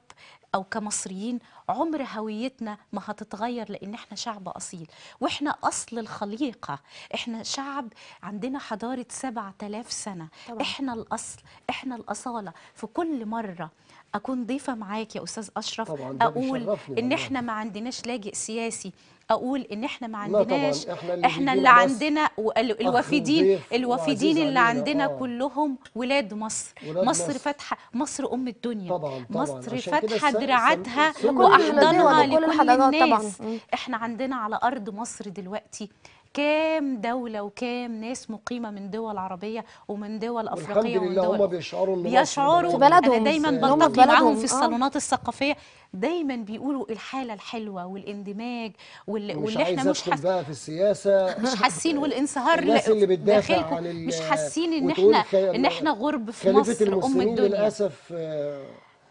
او كمصريين عمر هويتنا ما هتتغير لان احنا شعب اصيل واحنا اصل الخليقه احنا شعب عندنا حضاره 7000 سنه طبعاً. احنا الاصل احنا الاصاله في كل مره اكون ضيفه معاك يا استاذ اشرف طبعاً ده اقول بيشرفني ان والله. احنا ما عندناش لاجئ سياسي اقول ان احنا ما لا طبعاً، عندناش إحنا اللي احنا بيجينا اللي بس عندنا وال- أخ الوافدين وضيف الوافدين وعزيز اللي علينا، عندنا آه. كلهم ولاد مصر ولاد مصر مصر. فاتحه مصر ام الدنيا طبعاً، طبعاً. مصر عشان كده فاتحه الس- دراعاتها سم- سم واحضانها الدول وكل لكل الحضارات طبعاً. الناس مم. احنا عندنا على ارض مصر دلوقتي كام دولة وكام ناس مقيمة من دول عربية ومن دول والحمد أفريقية ومن لله هم دول بيشعروا ان مصر بيشعروا في بلد- بلدهم. انا دايما إن هم في بلتقي معاهم بلدهم. في آه. الصالونات الثقافيه دايما بيقولوا الحاله الحلوه والاندماج وال... مش واللي احنا عايز مش ادخل حاسين بقى في السياسه مش حاسين والانصهار الناس لا- اللي بتدافع داخلكم عن ال- مش حاسين ان وتقول احنا خي- ان احنا غرب في خليفه مصر ام المسلمين الدنيا للاسف آه،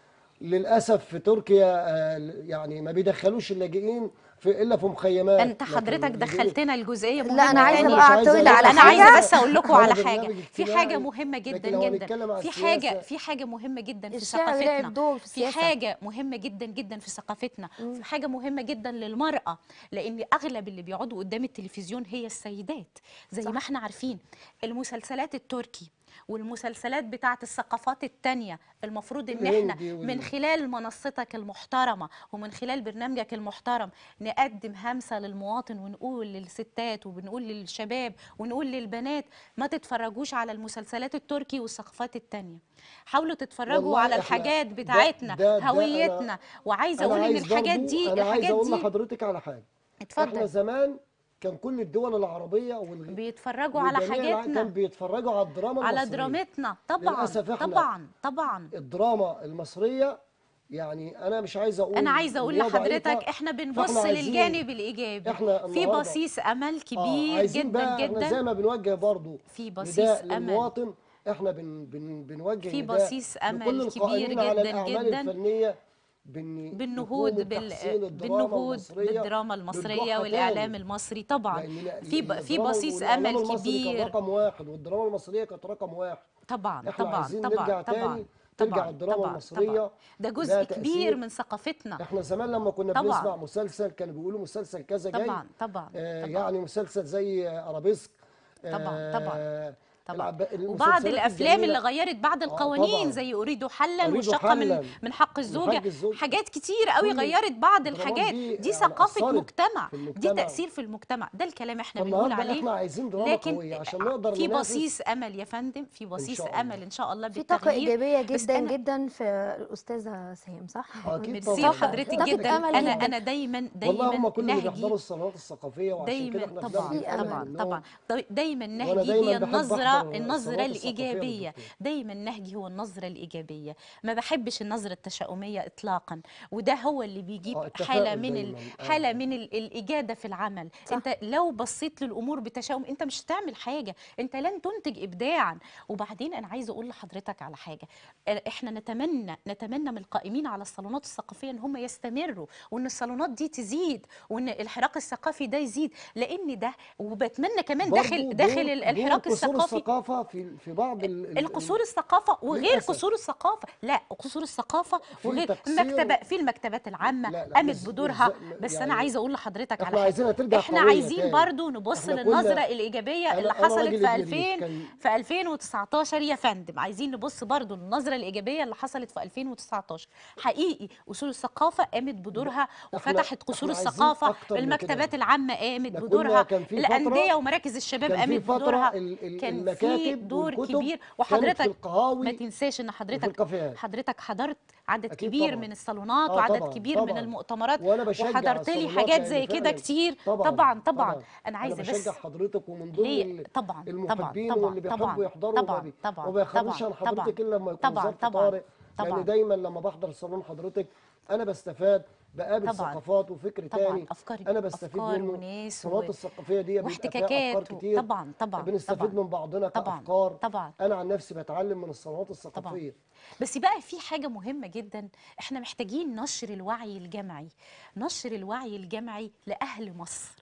للاسف في تركيا آه، يعني ما بيدخلوش اللاجئين في الا في مخيمات انت لكن حضرتك اللاجئين- دخلتنا الجزئيه لا، أنا مهمة عايزة تانية. بقى مش عايز أعترض أقول على لك انا عايزه حاجة. بس اقول لكم هذا على برنامج حاجه في اجتماعي، حاجه مهمه لكن جدا لو جدا هنتكلم عن في حاجه السياسة- في حاجه مهمه جدا في الشعر لعب ثقافتنا دور في في السياسة. حاجه مهمه جدا جدا في ثقافتنا في حاجه مهمه جدا للمراه لان اغلب اللي بيقعدوا قدام التلفزيون هي السيدات زي ما احنا عارفين المسلسلات التركي والمسلسلات بتاعه الثقافات التانية المفروض ان احنا الهندي وال- من خلال منصتك المحترمه ومن خلال برنامجك المحترم نقدم همسه للمواطن ونقول للستات وبنقول للشباب ونقول للبنات ما تتفرجوش على المسلسلات التركي والثقافات التانية حاولوا تتفرجوا والله على إحنا- الحاجات ده- بتاعتنا ده- ده أنا- هويتنا وعايزه أنا اقول ان عايز الحاجات برضو- دي انا عايز الحاجات اقول دي لحضرتك على حاجه احنا اتفضل زمان كان كل الدول العربيه والغ... بيتفرجوا على وجميع الع- حاجاتنا كان بيتفرجوا على الدراما على المصرية. درامتنا طبعا للأسف إحنا طبعا طبعا الدراما المصريه يعني انا مش عايز اقول انا عايزه اقول إن هي لحضرتك ضعيفة. احنا بنبص فإحنا عايزين- للجانب الايجابي إحنا في النهاردة- بصيص امل آه كبير عايزين جدا بقى احنا زي جدا ما بنوجه برضو في بصيص نداء أمل. للمواطن احنا بن بن بنوجه في نداء بصيص أمل لكل كبير القائمين على جدا الاعمال جدا الفنيه بإن بالنهوض يقوموا بال... بتحسين الدراما بالنهوض المصرية بالدراما المصريه بالضحى والاعلام تاني. المصري طبعا لأن في ب... في الدراما بصيص والإعلام امل المصري كان كبير رقم واحد والدراما المصريه كانت رقم واحد طبعا احنا طبعا عايزين طبعا نرجع طبعا تاني ترجع طبعا الدراما طبعا المصريه طبعا ده لها جزء تأثير. كبير من ثقافتنا احنا زمان لما كنا طبعاً. بنسمع مسلسل كانوا بيقولوا مسلسل كذا جاي طبعا طبعا آه طبعا يعني مسلسل زي ارابيسك طبعاً، طبعاً. آه طبعا العب- وبعض المسلسلات الافلام الجميلة. اللي غيرت بعض آه، القوانين طبعاً. زي اريد حلا أريد وشقه من حلاً. من حق الزوجه حق الزوج. حاجات كتير قوي كل غيرت بعض الدرامات الحاجات دي دي يعني ثقافه أثرت مجتمع في دي المجتمع. تاثير في المجتمع ده الكلام احنا بنقول فالنهارده عليه احنا عايزين دراما لكن قويه عشان نقدر في ننافس بصيص امل يا فندم في بصيص شاء الله. امل ان شاء الله في طاقة بالتغيير إيجابية بس جدا أنا- جدا في الأستاذة سهام صح؟ أكيد ميرسي طبعاً. لحضرتك طاقة جدا أمل انا جداً. انا دايما والله هم دايما كل اللي نهجي بيحضروا الصالونات الثقافيه وعشان كده دايما احنا طبعا بنعمل في طبعا منهم. طبعا طي- دايما وأنا نهجي دايماً هي بحب النظره أحضر النظره الصالونات الثقافية الايجابيه بالدكتور. دايما نهجي هو النظره الايجابيه ما بحبش النظره التشاؤميه اطلاقا وده هو اللي بيجيب آه، التفاؤل حاله من ال... دايماً. آه. حاله من ال... الاجاده في العمل صح. انت لو بصيت للامور بتشاؤم انت مش هتعمل حاجه انت لن تنتج ابداعا وبعدين انا عايزه اقول لحضرتك على حاجه آه، احنا نتمنى نتمنى من القائمين على الصالونات الثقافيه ان هم يستمروا وان الصالونات دي تزيد وان الحراك الثقافي ده يزيد لان ده وبتمنى كمان برضو داخل دور- داخل دور الحراك قصور الثقافي الثقافه في في بعض ال- ال- القصور الثقافه وغير للأسف. قصور الثقافه لا قصور الثقافه في وغير تقصير- المكتبه في المكتبات العامه لا، لا، قامت بس- بدورها بس- بس يعني انا عايزه اقول لحضرتك إحنا على حاجه عايزينها ترجع احنا قوية عايزين تاني. برضو نبص إحنا كنا- للنظره الايجابيه أنا- اللي أنا حصلت راجل في ابن 2000 ريف، كان- في 2019 يا فندم عايزين نبص برضو للنظره الايجابيه اللي حصلت في 2019 حقيقي اصول الثقافه قامت بدورها وفتحت قصور إحنا عايزين الثقافه أكتر من المكتبات كده. العامه قامت إحنا كنا- بدورها كان في فترة- الانديه ومراكز الشباب كان في قامت فترة بدورها ال- ال- كان في المكاتب دور والكتب كبير كانت في وحضرتك القهاوي ما تنساش ان وفي حضرتك الكافيهات. حضرتك حضرت عدد أكيد كبير طبعاً. من الصالونات آه وعدد طبعاً، كبير من طبعاً. المؤتمرات وأنا بشجع وحضرت لي الصالونات حاجات لأن زي كده فعلاً كتير طبعاً طبعا طبعا انا عايزه أنا بس بشجع حضرتك ومن ضمن ليه ال- طبعا المحبين طبعا واللي طبعا بيحبوا يحضروا طبعا وما بي- طبعا وما بيخافوش طبعا عن حضرتك طبعا الا لما يكون طبعا ظرف طبعا طارئ طبعا لان دايما لما بحضر صالون حضرتك انا بستفاد بقابل طبعاً. ثقافات وفكر طبعاً. تاني أفكار- انا بستفيد أفكار منه وناس الصالونات و- الثقافيه دي بيبقى فيها افكار واحتكاكات و- كتير طبعاً- طبعاً- بنستفيد طبعاً. من بعضنا طبعاً. كافكار طبعاً. انا عن نفسي بتعلم من الصالونات الثقافيه بس بقى في حاجة مهمة جدا احنا محتاجين نشر الوعي الجمعي نشر الوعي الجمعي لأهل مصر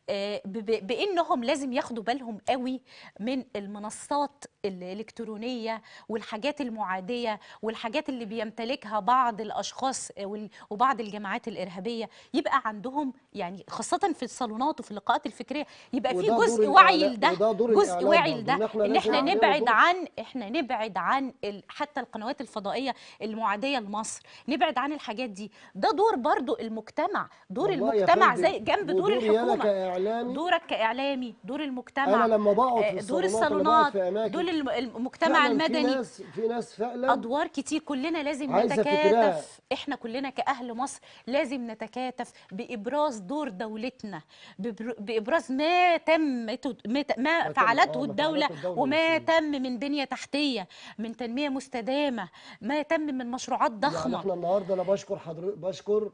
آه، ب- ب- بانهم لازم ياخدوا بالهم قوي من المنصات الالكترونيه والحاجات المعاديه والحاجات اللي بيمتلكها بعض الاشخاص آه، وال- وبعض الجماعات الارهابيه يبقى عندهم يعني خاصه في الصالونات وفي اللقاءات الفكريه يبقى في وده دور جزء وعي الإعلام- لده وده دور جزء الإعلام وعي برضه، لده إن إحنا ان لازم احنا نعمله نبعد دور. عن احنا نبعد عن ال- حتى القنوات الفضائيه المعاديه لمصر نبعد عن الحاجات دي ده دور برضو المجتمع دور والله يا المجتمع فندم، زي جنب دور ودوري أنا الحكومه كإعلامي دورك كاعلامي دور المجتمع أنا لما بقعد آه، في دور الصالونات ولا بقعد الصالونات في أماكن دور الم- المجتمع فعلاً في المدني ناس في ناس فعلا ادوار كتير كلنا لازم عايزة فكرها. نتكاتف احنا كلنا كاهل مصر لازم نتكاتف بابراز دور دولتنا ببر- بابراز ما تم ما ت- ما ت- ما تم- فعلته آه، ما الدوله فعلته الدولة وما المصرية. تم من بنيه تحتيه من تنميه مستدامه ما تم من مشروعات يعني ضخمه احنا النهارده انا بشكر حضرتك بشكر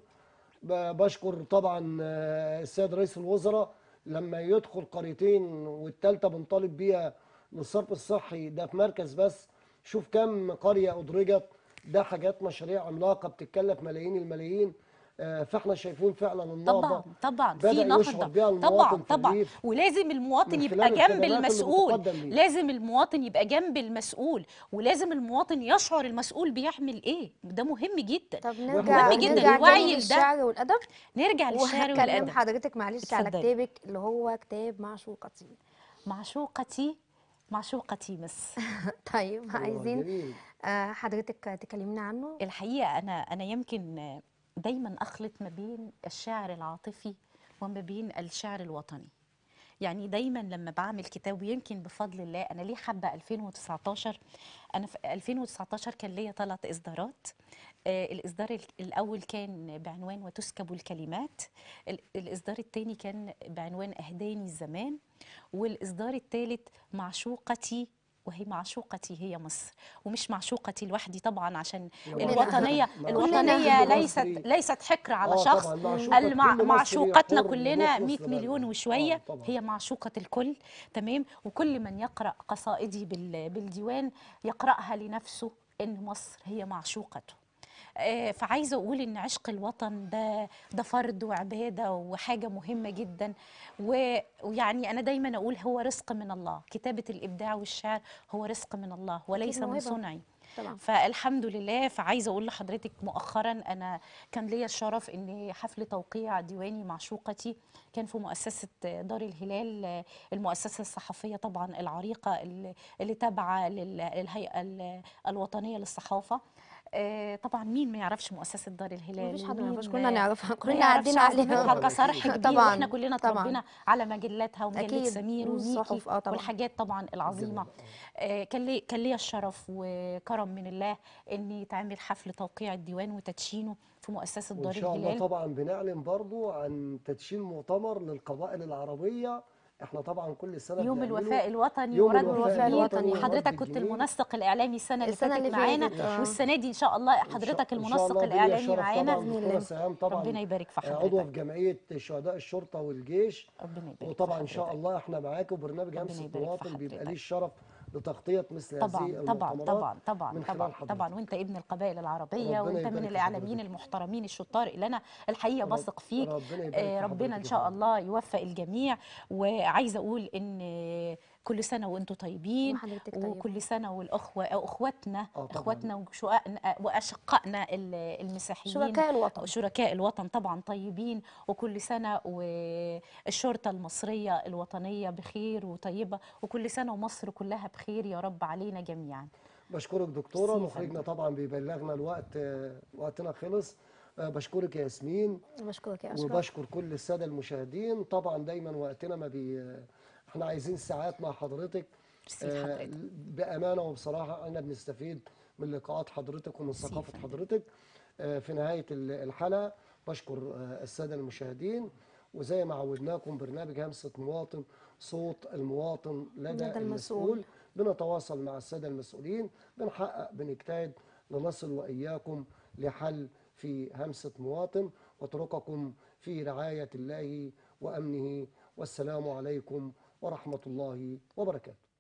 ب- بشكر طبعا آه، السيد رئيس الوزراء لما يدخل قريتين والثالثه بنطالب بيها للصرف الصحي ده في مركز بس شوف كم قريه ادرجت ده حاجات مشاريع عملاقه بتتكلف ملايين الملايين آه، فاحنا شايفين فعلا النهضه طبعا طبعا بدأ في يشعر بيها نهضه المواطن طبعا في طبعا الريف ولازم المواطن من يبقى خلال جنب الخدمات اللي المسؤول بتقدم ليه. لازم المواطن يبقى جنب المسؤول ولازم المواطن يشعر المسؤول بيعمل ايه ده مهم جدا طب مهم نرجع جدا نرجع الوعي تاني لده. للشعر والادب نرجع للشعر وهكلم والادب حضرتك معلش على اتفضلي. كتابك اللي هو كتاب معشوقتي معشوقتي معشوقتي مس طيب هو عايزين جميل. آه، حضرتك تكلمينا عنه الحقيقه انا انا يمكن دايما اخلط ما بين الشعر العاطفي وما بين الشعر الوطني يعني دايما لما بعمل كتاب ويمكن بفضل الله انا ليه حابه 2019 انا في 2019 كان ليا ثلاث اصدارات آه الاصدار ال- الاول كان بعنوان وتسكب الكلمات ال- الاصدار الثاني كان بعنوان اهداني الزمان والاصدار الثالث معشوقتي وهي معشوقتي هي مصر ومش معشوقتي لوحدي طبعا عشان كلنا. الوطنيه كلنا. الوطنيه كل ليست مصري. ليست حكر على آه شخص طبعاً، معشوقة المع... كل مصري معشوقتنا حر كلنا مخلص 100 مليون لبلده. وشويه آه طبعاً. هي معشوقة الكل تمام وكل من يقرأ قصائدي بال- بالديوان يقرأها لنفسه إن مصر هي معشوقته آه، فعايزه اقول ان عشق الوطن ده ده فرض وعباده وحاجه مهمه جدا و- ويعني انا دايما اقول هو رزق من الله كتابه الابداع والشعر هو رزق من الله وليس من موهبة. صنعي طبعا فالحمد لله فعايزه اقول لحضرتك مؤخرا انا كان ليا الشرف ان حفل توقيع ديواني معشوقتي كان في مؤسسه دار الهلال المؤسسه الصحفيه طبعا العريقه اللي اللي تابعه لل- للهيئه ال- الوطنيه للصحافه آه، طبعا مين ما يعرفش مؤسسه دار الهلال مفيش حد ما ومين يعرفش كلنا نعرفها ما كلنا يعرفش عدينا عليها عظمتها كصرح كبير طبعاً، واحنا كلنا طبعاً. اتربينا على مجلاتها ومجله أكيد، سمير والصحف، وميكي آه طبعاً. والحاجات طبعا العظيمه آه، كان لي كان ليا الشرف وكرم من الله ان يتعمل حفل توقيع الديوان وتدشينه في مؤسسه وان دار شاء الله الهلال طبعا بنعلن برضو عن تدشين مؤتمر للقبائل العربيه احنا طبعا كل سنه يوم بنعمله. الوفاء الوطني يوم ورد الوفاء الجميل الوطني وحضرتك ورد كنت الجميل. المنسق الاعلامي السنه اللي السنة فاتت اللي معانا فاتت، آه. والسنه دي ان شاء الله إن شاء- حضرتك إن شاء المنسق الله بيا الاعلامي الشرف معانا طبعا دكتوره سهام طبعا ربنا يبارك في عضوه في حضرتك جمعيه شهداء الشرطه والجيش ربنا يبارك في وطبعا ان شاء حضرتك. الله احنا معاك وبرنامج ربنا همسه يبارك في مواطن بيبقى حضرتك. ليه الشرف لتغطيه مثل طبعا هذه طبعا المؤتمرات طبعا طبعا من طبعا خلال حضرتك طبعا وانت ابن القبائل العربيه ربنا وانت يبارك من في الاعلاميين حضرتك. المحترمين الشطار اللي انا الحقيقه رب- بثق فيك ربنا يبارك آه، في ربنا ان حضرتك يا شاء فندم. الله يوفق الجميع وعايزه اقول ان كل سنه وانتم طيبين وحضرتك طيبة. وكل سنه والاخوه أو اخواتنا آه طبعاً. اخواتنا وشقائنا واشقائنا ال- المسيحيين شركاء الوطن شركاء الوطن طبعا طيبين وكل سنة والشرطة المصرية الوطنية بخير وطيبة وكل سنة ومصر كلها بخير يا رب علينا جميعا بشكرك دكتوره ميرسي يا مخرجنا فندم. طبعا بيبلغنا الوقت آه، وقتنا خلص آه، بشكرك يا ياسمين بشكرك يا اشرف وبشكر كل الساده المشاهدين طبعا دايما وقتنا ما بي احنا عايزين ساعات مع حضرتك ميرسي آه، لحضرتك. بامانه وبصراحه احنا بنستفيد من لقاءات حضرتك ومن ميرسي يا ثقافه فندم. حضرتك آه، في نهايه ال- الحلقه بشكر آه، الساده المشاهدين وزي ما عودناكم برنامج همسه مواطن صوت المواطن لدى لدى المسؤول. المسؤول بنتواصل مع الساده المسؤولين بنحقق بنجتهد لنصل واياكم لحل في همسه مواطن واترككم في رعايه الله وامنه والسلام عليكم ورحمه الله وبركاته